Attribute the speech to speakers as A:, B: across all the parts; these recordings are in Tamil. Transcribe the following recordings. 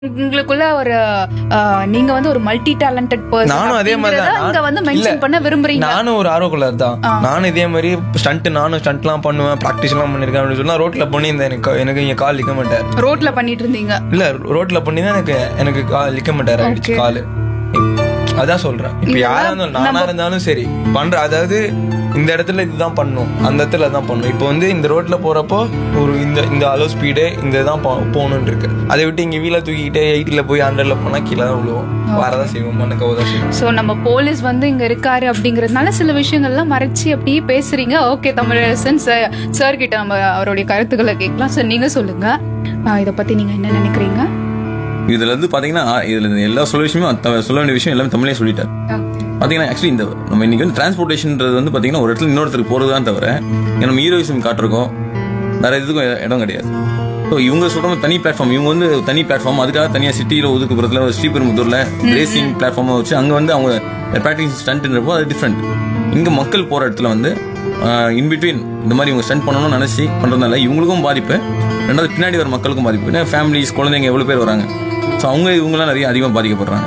A: உங்களுக்குள்ள ஒரு அஹ், நீங்க வந்து ஒரு மல்டி டேலண்டட் பர்சன்
B: நானும் அதே மாதிரி தான்.
A: இங்க வந்து
B: நான்-
A: மென்ஷன்
B: இல்ல.
A: பண்ண விரும்புறீங்க
B: நானும் ஒரு ஆர்வக்குள்ளர் தான் நானும் இதே மாதிரி ஸ்டண்ட் நானும் ஸ்டண்ட்லாம் பண்ணுவேன் ப்ராக்டிஸ் எல்லாம் பண்ணிருக்கேன் அப்படின்னு சொன்னா ரோட்ல பண்ணியிருந்தேன் எனக்கு எனக்கு இங்க கால் லிக்க மாட்டார்
A: ரோட்ல பண்ணிட்டு இருந்தீங்க
B: இல்ல ரோட்ல பண்ணி தான் எனக்கு எனக்கு கால் லிக்க மாட்டார் ஆயிடுச்சு காலு அதான் சொல்றேன் இப்ப யாரா இருந்தாலும் நானா இருந்தாலும் சரி பண்ற அதாவது இந்த இடத்துல இதுதான் பண்ணும் அந்த இடத்துல தான் பண்ணும் இப்போ வந்து இந்த ரோட்ல போறப்போ ஒரு இந்த இந்த அளவு ஸ்பீடு இந்த தான் போ- போகணும்னு இருக்கு அதை விட்டு இங்க வீல தூக்கிக்கிட்டே எயிட்டில் போய் ஹண்ட்ரட்ல போனா கீழே தான் விழுவோம் வரதான் செய்வோம் மண்ணுக்கு தான் செய்வோம்
A: சோ நம்ம போலீஸ் வந்து இங்க இருக்காரு அப்படிங்கறதுனால சில விஷயங்கள்லாம் மறைச்சு அப்படியே பேசுறீங்க ஓகே தமிழரசன் சார் சார் கிட்ட நம்ம அவருடைய கருத்துக்களை கேட்கலாம் சார் நீங்க சொல்லுங்க அஹ், இத பத்தி நீங்க என்ன நினைக்கிறீங்க
C: இதுல இருந்து பாத்தீங்கன்னா இதுல இருந்து எல்லா சொல்ல விஷயமும் த- சொல்ல வேண்டிய விஷயம் எல்லாமே தமிழே சொல்லிட்டார் பாத்தீங்கன்னா ஆக்சுவலி இந்த நம்ம இன்னைக்கு வந்து டிரான்ஸ்போர்ட்டேஷன்ன்றது வந்து பாத்தீங்கன்னா ஒரு இடத்துல இன்னொருத்தருக்கு போறது தான் தவிர இங்க நம்ம ஹீரோயிசம் காட்டுறோம் வேற எதுக்கும் இ- இடம் கிடையாது ஸோ இவங்க சொல்ற மாதிரி தனி பிளாட்ஃபார்ம் இவங்க வந்து தனி பிளாட்ஃபார்ம் அதுக்காக தனியாக சிட்டியில் ஒதுக்குப்புறத்துல ஒரு ஸ்ரீபெரும்புத்தூர்ல ரேசிங் பிளாட்ஃபார்மை வச்சு அங்க வந்து அவங்க ப்ராக்டிஸ் ஸ்டண்ட்ன்றப்போ அது டிஃப்ரெண்ட் இங்க மக்கள் போற இடத்துல வந்து இன்பிட்வீன் இந்த மாதிரி இவங்க ஸ்டண்ட் பண்ணணும்னு நினைச்சு பண்றதுனால இவங்களுக்கும் பாதிப்பு ரெண்டாவது பின்னாடி வர மக்களுக்கும் பாதிப்பு ஏன்னா ஃபேமிலிஸ் குழந்தைங்க எவ்வளவு பேர் வராங்க ஸோ அவங்க இவங்களாம் நிறைய அதிகமாக பாதிக்கப்படுறாங்க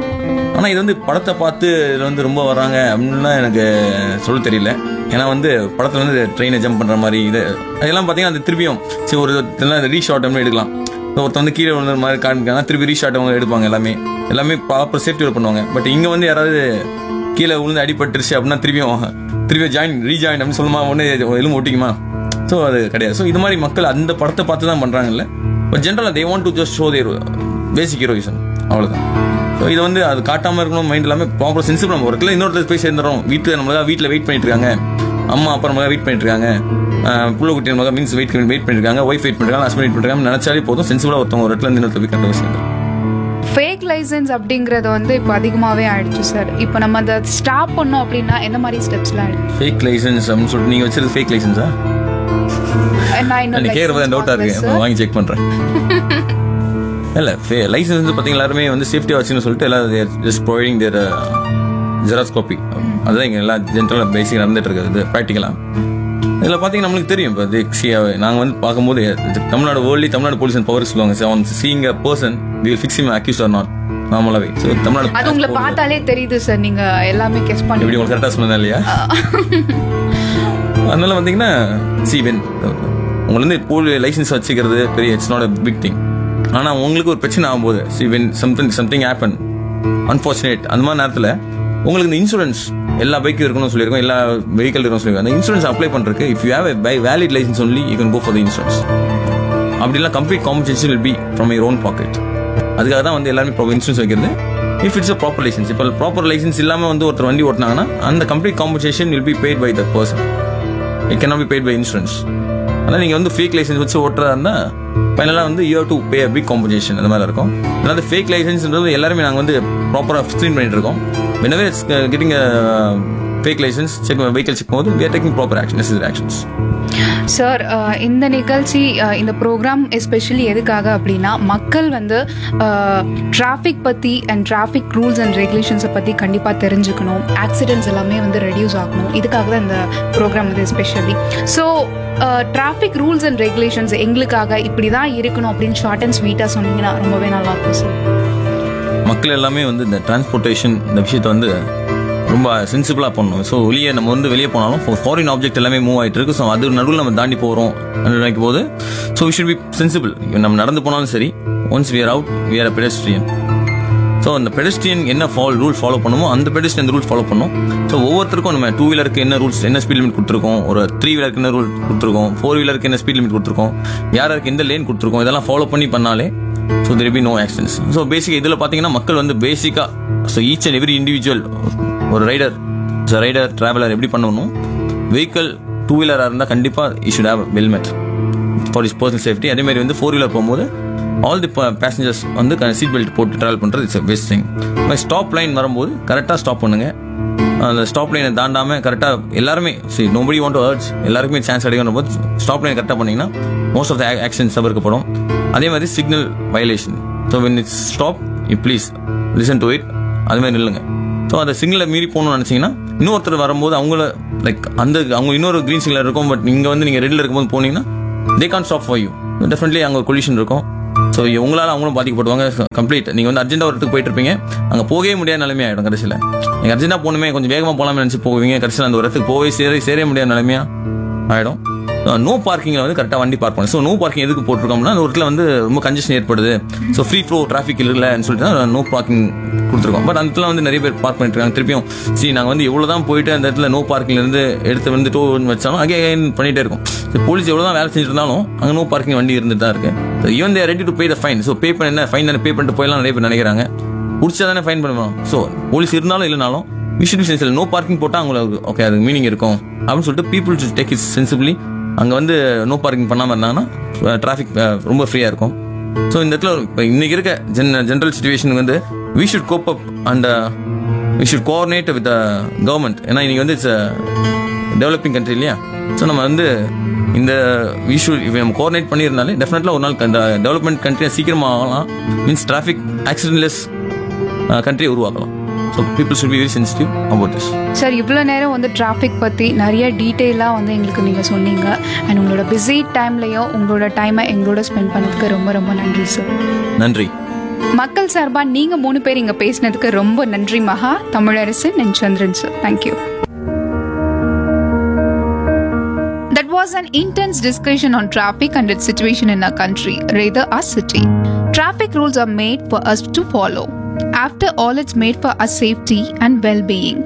C: ஆனா இது வந்து படத்தை பார்த்து இதுல வந்து ரொம்ப வர்றாங்க அப்படின்லாம் எனக்கு சொல்ல தெரியல ஏன்னா வந்து படத்துல வந்து ட்ரெயினை ஜம்ப் பண்ற மாதிரி இது அதெல்லாம் பாத்தீங்கன்னா அது திருப்பியும் சரி ஒரு ரீஷார்ட் எடுக்கலாம் ஒருத்தன் வந்து கீழே விழுந்த மாதிரி காமிக்காங்க திருப்பி ரீஷார்ட் அவங்க எடுப்பாங்க எல்லாமே எல்லாமே ப்ராப்பர் சேஃப்டியோட பண்ணுவாங்க பட் இங்க வந்து யாராவது கீழே விழுந்து அடிபட்டுருச்சு அப்படின்னா திருப்பியும் திருப்பியும் ஜாயின் ரீஜாயின் அப்படின்னு சொல்லுமா ஒன்று எலும்பு ஒட்டிக்குமா ஸோ அது கிடையாது ஸோ இது மாதிரி மக்கள் அந்த படத்தை பார்த்து தான் பண்றாங்கல்ல பட் ஜென்ரலாக they want to just show their basic heroism அவ்வளவுதான் ஸோ இது வந்து அது காட்டாம இருக்கணும் மைண்ட் எல்லாமே ப்ராப்பர் சென்சிபிள் நம்ம ஒரு இடத்துல இன்னொரு போய் சேர்ந்துடும் வீட்டு நம்மளாக வீட்டில் வெயிட் பண்ணிட்டு இருக்காங்க அம்மா அப்பா நம்மளாக வெயிட் பண்ணிட்டு இருக்காங்க ஆஹ் புள்ள குட்டி நம்மளாக மீன்ஸ் வெயிட் வெயிட் பண்ணிட்டு இருக்காங்க ஒய்ஃப் வெயிட் பண்ணிருக்காங்க ஹஸ்பண்ட் வெயிட் பண்ணிருக்காங்க நினைச்சாலே போதும் சென்சிபிளாக ஒருத்தவங்க ஒரு இடத்துல இருந்து இன்னொரு போய் கரெக்டாக சேர்ந்து
A: ஃபேக் லைசன்ஸ் அப்படிங்கறது வந்து இப்போ அதிகமாவே ஆயிடுச்சு சார் இப்போ நம்ம அதை ஸ்டாப் பண்ணோம் அப்படின்னா எந்த மாதிரி ஸ்டெப்ஸ்லாம் எடுக்கணும்
C: ஃபேக் லைசன்ஸ் அப்படின்னு சொல்லிட்டு நீங்க வச்சிருக்க ஃபேக் லைசன்ஸா
A: நான் இன்னும்
C: எனக்கு கேட்கறது
A: license
C: டவுட்டா இருக்கு
A: வாங்கல
C: அப்ப வாங்கி செக் பண்றேன் இல்ல லைசன்ஸ் வந்து பாத்தீங்க எல்லாருமே வந்து சேஃப்டியா வச்சுன்னு சொல்லிட்டு எல்லாம் just providing their xerox copy அதுதான் இங்க எல்லாம் ஜென்ரலா பேசிக் நடந்துட்டு இருக்குது ப்ராக்டிக்கலா இதுல பாத்தீங்கன்னா நம்மளுக்கு தெரியும் இப்போ நாங்க வந்து பார்க்கும்போது இது Tamil Nadu worldly Tamil Nadu police and power சொல்லுவாங்க seeing a person will fix him accuse or not நார்மலாவே ஸோ தமிழ்நாடு
A: அது உங்களை பார்த்தாலே தெரியுது சார் நீங்க எல்லாமே கெஸ்
C: எப்படி
A: பண்ணி
C: உங்களுக்கு கரெக்டாக சொன்னதா இல்லையா அதனால வந்தீங்கன்னா சி வென் உங்களுக்கு வந்து போலி லைசன்ஸ் வச்சுக்கிறது பெரிய it's not a big thing ஆனா உங்களுக்கு ஒரு பிரச்சனை ஆகும்போது see when something something happen unfortunate அந்த மாதிரி நேரத்தில் உங்களுக்கு இந்த இன்சூரன்ஸ் எல்லா பைக்கும் இருக்கணும்னு சொல்லியிருக்கோம் எல்லா வெஹிக்கல் இருக்கணும்னு சொல்லியிருக்கோம் அந்த இன்சூரன்ஸ் அப்ளை பண்றதுக்கு if you have by valid licence only you can go for the insurance அப்படிலாம் complete compensation will be from your own pocket அதுக்காக தான் வந்து எல்லாருமே இன்சூரன்ஸ் வைக்கிறது if it's a proper licence இப்போ ப்ராப்பர் லைசன்ஸ் இல்லாமல் வந்து ஒருத்தர் வண்டி ஓட்டினாங்கன்னா அந்த complete compensation will be paid by the person it cannot be paid by insurance அதனால் நீங்கள் வந்து ஃபேக் லைசன்ஸ் வச்சு ஓட்டுறதா இருந்தால் ஃபைனலாக வந்து you to pay a big compensation அந்த மாதிரி இருக்கும் அதாவது ஃபேக் லைசன்ஸ்ன்றது எல்லாருமே நாங்கள் வந்து ப்ராப்பராக ஸ்க்ரீன் பண்ணிட்டு இருக்கோம் whenever it's uh, getting a fake license check vehicle check போது we are taking proper action necessary actions
A: sir இந்த நிகழ்ச்சி அஹ், இந்த ப்ரோக்ராம் எஸ்பெஷலி எதுக்காக அப்படின்னா மக்கள் வந்து டிராஃபிக் பற்றி அண்ட் டிராஃபிக் ரூல்ஸ் அண்ட் ரெகுலேஷன்ஸை பற்றி கண்டிப்பாக தெரிஞ்சுக்கணும் ஆக்சிடென்ட்ஸ் எல்லாமே வந்து ரெடியூஸ் ஆகணும் இதுக்காக தான் இந்த ப்ரோக்ராம் வந்து especially so traffic rules and regulations எங்களுக்காக இப்படி தான் இருக்கணும் அப்படின்னு ஷார்ட் அண்ட் ஸ்வீட்டாக சொன்னீங்கன்னா ரொம்பவே நல்லா இருக்கும் சார்
C: மக்கள் எல்லாமே வந்து இந்த டிரான்ஸ்போர்ட்டேஷன் இந்த விஷயத்தை வந்து ரொம்ப சென்சிபிளாக பண்ணணும் ஸோ வெளியே நம்ம வந்து வெளியே போனாலும் ஃபாரின் ஆப்ஜெக்ட் எல்லாமே மூவ் ஆகிட்டு இருக்கு ஸோ அது நடுவில் நம்ம தாண்டி போகிறோம் நினைக்கும் போது so we should be sensible நம்ம நடந்து போனாலும் சரி once we are out we are a pedestrian so அந்த பெடஸ்ட்ரியன் என்ன ஃபாலோ ரூல் ஃபாலோ பண்ணுமோ அந்த பெடஸ்ட்ரியன் அந்த ரூல் ஃபாலோ பண்ணும் ஸோ ஒவ்வொருத்தருக்கும் நம்ம டூ வீலருக்கு என்ன ரூல்ஸ் என்ன ஸ்பீட் லிமிட் கொடுத்துருக்கோம் ஒரு த்ரீ வீலருக்கு என்ன ரூல் கொடுத்துருக்கோம் ஃபோர் வீலருக்கு என்ன ஸ்பீட் லிமிட் கொடுத்துருக்கோம் யாருக்கு எந்த லேன் கொடுத்துருக்கோம் இதெல்லாம் ஃபாலோ பண்ணி பண்ணாலே so there be no accidents so basic இதில் பார்த்தீங்கன்னா மக்கள் வந்து பேசிக்காக so each and every individual ஒரு ரைடர் ரைடர் டிராவலர் எப்படி பண்ணணும் வெஹிக்கல் டூ வீலராக இருந்தால் கண்டிப்பாக you should have helmet for is personal safety அதே மாதிரி வந்து ஃபோர் வீலர் போகும்போது ஆல் தி பேசஞ்சர்ஸ் வந்து சீட் பெல்ட் போட்டு ட்ராவல் பண்ணுறது it's best thing stop line வரும்போது கரெக்டாக ஸ்டாப் பண்ணுங்க அந்த ஸ்டாப் லைனை தாண்டாமல் கரெக்டாக எல்லாருமே சரி நோபடி வாண்ட் டு அர்ஜ் எல்லாருக்குமே சான்ஸ் கிடைக்கும் போது ஸ்டாப் லைன் கரெக்டாக பண்ணீங்கன்னா மோஸ்ட் ஆஃப் த ஆக்ஷன்ஸ் தவிர்க்கப்படும் அதே மாதிரி signal violation so when it's stop you please listen to it அது மாதிரி நில்லுங்க ஸோ அந்த சிக்னலை மீறி போகணும்னு நினச்சிங்கன்னா இன்னொருத்தர் வரும்போது அவங்கள லைக் அந்த அவங்க இன்னொரு க்ரீன் சிக்னல் இருக்கும் பட் இங்கே வந்து நீங்கள் ரெட்டில் இருக்கும்போது போனீங்கன்னா they can't stop for you definitely அங்கே ஒரு கொலிஷன் இருக்கும் ஸோ உங்களால் அவங்களும் பாதிக்கப்படுவாங்க கம்ப்ளீட் நீங்கள் வந்து அர்ஜென்ட்டாக ஒரு இடத்துக்கு போயிட்டு இருப்பீங்க அங்கே போகவே முடியாத நிலைமை ஆகிடும் கடைசியில் நீங்கள் அர்ஜென்ட்டாக போகணுமே கொஞ்சம் வேகமாக போகலாம்னு நினச்சி போவீங்க கடைசியில் அந்த ஒரு இடத்துக்கு போகவே சேர சேர முடியாத நிலைமையா ஆகிடும் நோ பார்க்கிங்கில் வந்து கரெக்டாக வண்டி பார்க் பண்ணணும் ஸோ நோ பார்க்கிங் எதுக்கு போட்டிருக்கோம்னா அந்த ஒரு இடத்துல வந்து ரொம்ப கன்ஜெஷன் ஏற்படுது ஸோ ஃப்ரீ ஃப்ளோ டிராஃபிக் இல்லைன்னு சொல்லிட்டு நோ பார்க்கிங் கொடுத்துருக்கோம் பட் அந்த இடத்துல வந்து நிறைய பேர் பார்க் பண்ணிட்டு இருக்காங்க திருப்பியும் சரி நாங்கள் வந்து எவ்வளோ தான் போயிட்டு அந்த இடத்துல நோ பார்க்கிங்ல இருந்து எடுத்து வந்து டோ வச்சாலும் அங்கே பண்ணிட்டே இருக்கும் ஸோ போலீஸ் எவ்வளோ தான் வேலை செஞ்சுட்டு இருந்தாலும் அங்கே நோ பார்க்கிங் வண்டி இருந்துட்டு தான் இருக்கு even they're ready to pay the fine so pay பண்ண என்ன ஃபைன் தானே பே பண்ணிட்டு போயெல்லாம் நிறைய பேர் நினைக்கிறாங்க பிடிச்சா தானே ஃபைன் பண்ணுவோம் ஸோ போலீஸ் இருந்தாலும் இல்லைனாலும் விஷயம் சென்சில் நோ பார்க்கிங் போட்டால் அவங்களுக்கு ஓகே அது மீனிங் இருக்கும் அப்படின்னு சொல்லிட்டு people to take it sensibly அங்கே வந்து நோ பார்க்கிங் பண்ணாமல் இருந்தாங்கன்னா டிராஃபிக் ரொம்ப ஃப்ரீயாக இருக்கும் ஸோ இந்த இடத்துல இப்போ இன்னைக்கு இருக்க ஜென் ஜென்ரல் சுச்சுவேஷன் வந்து we should cope up and we should coordinate with government ஏன்னா இன்னைக்கு வந்து இட்ஸ் டெவலப்பிங் கண்ட்ரி இல்லையா ஸோ நம்ம வந்து இந்த இஷ்யூ நம்ம கோஆர்டினேட் பண்ணியிருந்தாலே டெஃபினெட்லாம் ஒரு நாள் இந்த டெவலப்மெண்ட் கண்ட்ரியை சீக்கிரமாக ஆகலாம் மீன்ஸ் டிராஃபிக் ஆக்சிடென்ட்லெஸ் கண்ட்ரியை உருவாக்கலாம் so people should be very sensitive about this
A: sir இவ்வளோ நேரம் வந்து டிராஃபிக் பற்றி நிறைய டீட்டெயிலாக வந்து எங்களுக்கு நீங்கள் சொன்னீங்க அண்ட் உங்களோட பிஸி டைம்லையும் உங்களோட டைமை எங்களோட ஸ்பெண்ட் பண்ணதுக்கு ரொம்ப ரொம்ப நன்றி சார்
C: நன்றி
A: மக்கள் சார்பாக நீங்கள் மூணு பேர் இங்கே பேசினதுக்கு ரொம்ப நன்றி Maha Tamilarasan and Chandran sir thank you That was an intense discussion on traffic and its situation in our country, rather our city. Traffic rules are made for us to follow. After all, it's made for our safety and well being.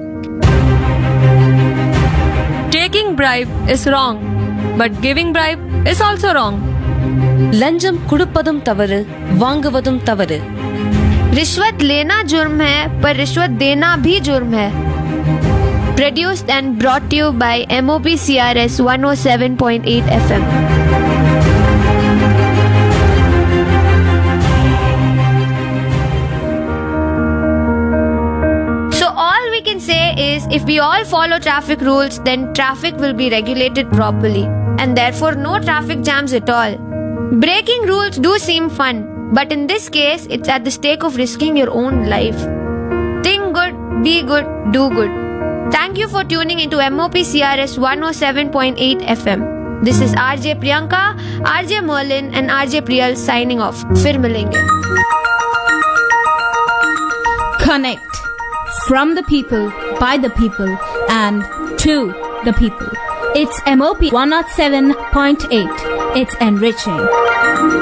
D: Taking bribe is wrong, but giving bribe is also wrong.
E: லஞ்சம் கொடுப்பதும் தவறு வாங்குவதும் தவறு
F: रिश्वत लेना जुर्म है पर रिश्वत देना भी जुर्म है produced and brought you by MOP CRS 107.8 FM So all we can say is if we all follow traffic rules then traffic will be regulated properly and therefore no traffic jams at all. Breaking rules do seem fun, but in this case, it's at the stake of risking your own life. Think good, be good, do good. Thank you for tuning into MOP CRS 107.8 FM. This is RJ Priyanka, RJ Merlin, and RJ Priyal signing off. Fir milenge.
G: Connect from the people, by the people, and to the people. It's MOP 107.8. It's enriching.